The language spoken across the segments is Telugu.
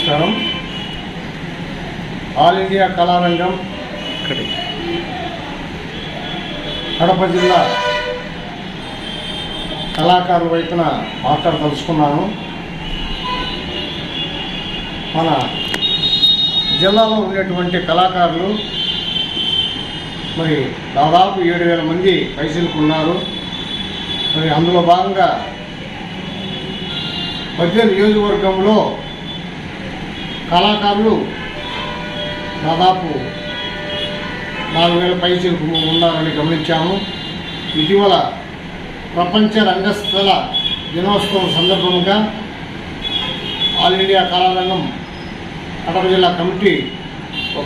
నమస్కారం ఆల్ ఇండియా కళారంగం కడప జిల్లా కళాకారుల వైపున మాట్లాడదలుచుకున్నాను మన జిల్లాలో ఉండేటువంటి కళాకారులు మరి దాదాపు ఏడు వేల మంది పైసలకు ఉన్నారు మరి అందులో భాగంగా మధ్య నియోజకవర్గంలో కళాకారులు దాదాపు నాలుగు వేల పైసలకు ఉన్నారని గమనించాము ఇటీవల ప్రపంచ రంగస్థల దినోత్సవం సందర్భంగా ఆల్ ఇండియా కళారంగం కడప జిల్లా కమిటీ ఒక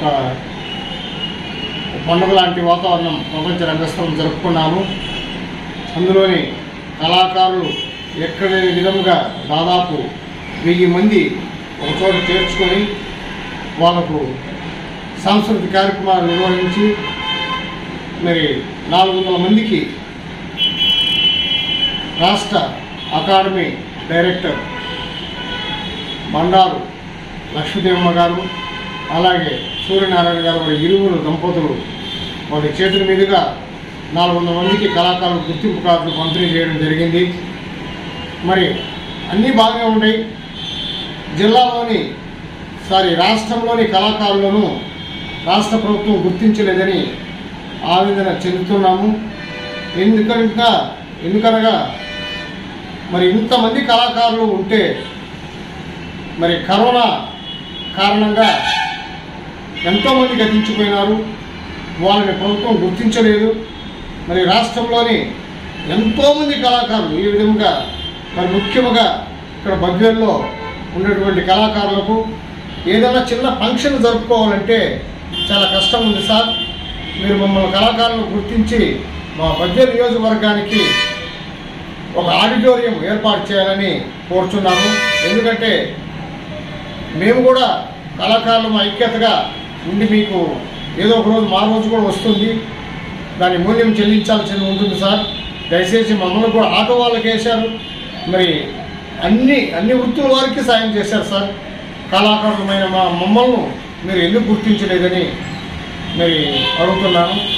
పండుగ లాంటి వాతావరణం ప్రపంచ రంగస్థలం జరుపుకున్నాము అందులోని కళాకారులు ఎక్కడ లేని విధముగా దాదాపు వెయ్యి మంది ఒక చోట చేర్చుకొని వాళ్ళకు సాంస్కృతిక కార్యక్రమాలు నిర్వహించి మరి నాలుగు వందల మందికి రాష్ట్ర అకాడమీ డైరెక్టర్ బండారు లక్ష్మీదేవమ్మ గారు అలాగే సూర్యనారాయణ గారు వారి ఇరువురు దంపతులు వారి చేతుల మీదుగా నాలుగు వందల మందికి కళాకారులు గుర్తింపు కార్డులు పంపిణీ చేయడం జరిగింది మరి అన్నీ బాగానే ఉన్నాయి జిల్లాలోని సారీ రాష్ట్రంలోని కళాకారులను రాష్ట్ర ప్రభుత్వం గుర్తించలేదని ఆవేదన చెందుతున్నాము ఎందుకనగా ఎందుకనగా మరి ఇంతమంది కళాకారులు ఉంటే మరి కరోనా కారణంగా ఎంతోమంది గతించిపోయినారు వాళ్ళని ప్రభుత్వం గుర్తించలేదు మరి రాష్ట్రంలోని ఎంతోమంది కళాకారులు ఈ విధంగా మరి ముఖ్యంగా ఇక్కడ బద్వేల్లో ఉన్నటువంటి కళాకారులకు ఏదైనా చిన్న ఫంక్షన్ జరుపుకోవాలంటే చాలా కష్టం ఉంది సార్ మీరు మమ్మల్ని కళాకారులను గుర్తించి మా బద్వే నియోజకవర్గానికి ఒక ఆడిటోరియం ఏర్పాటు చేయాలని కోరుచున్నాము ఎందుకంటే మేము కూడా కళాకారులు ఐక్యతగా ఉండి మీకు ఏదో ఒక రోజు మా రోజు కూడా వస్తుంది దాని మూల్యం చెల్లించాల్సి ఉంటుంది సార్ దయచేసి మమ్మల్ని కూడా ఆటో వాళ్ళకి వేశారు మరి అన్ని అన్ని వృత్తుల వారికి సాయం చేశారు సార్ కళాకారులమైన మా మమ్మల్ని మీరు ఎందుకు గుర్తించలేదని మరి అడుగుతున్నాను